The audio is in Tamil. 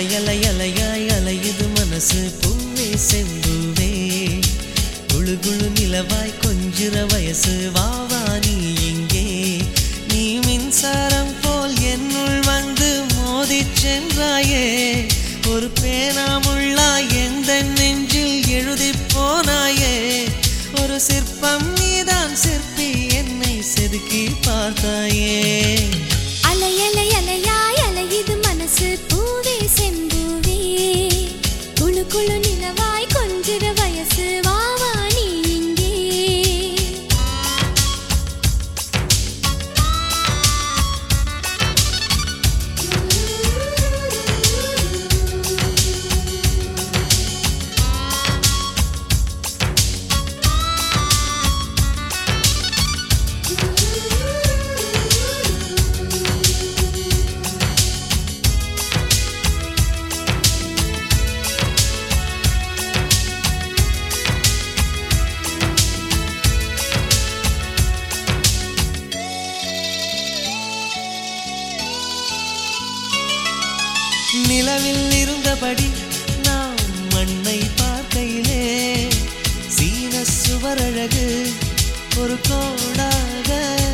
அலையலை அலையாய் அலையுது மனசு பூவே செம்பூவே குழு குழு நிலவாய் கொஞ்சிற வயசு வாவா நீ இங்கே நீ மின்சாரம் போல் என்னுள் வந்து மோதிச் சென்றாயே ஒரு பேனாமுள்ளாய் எந்த நெஞ்சில் எழுதி போனாயே ஒரு சிற்பம் நீதான் சிற்பி என்னை செதுக்கி பார்த்தாயே அலையலை அலையாய் அலையுது மனசு பூவே செம்பூவே குழு குழு நிலவாய் கொஞ்சிற வயசு வாவா நீ இங்கே நிலவில் இருந்தபடி நாம் மண்ணை பார்க்கையிலே சீன சுவரழகு ஒரு கோடாக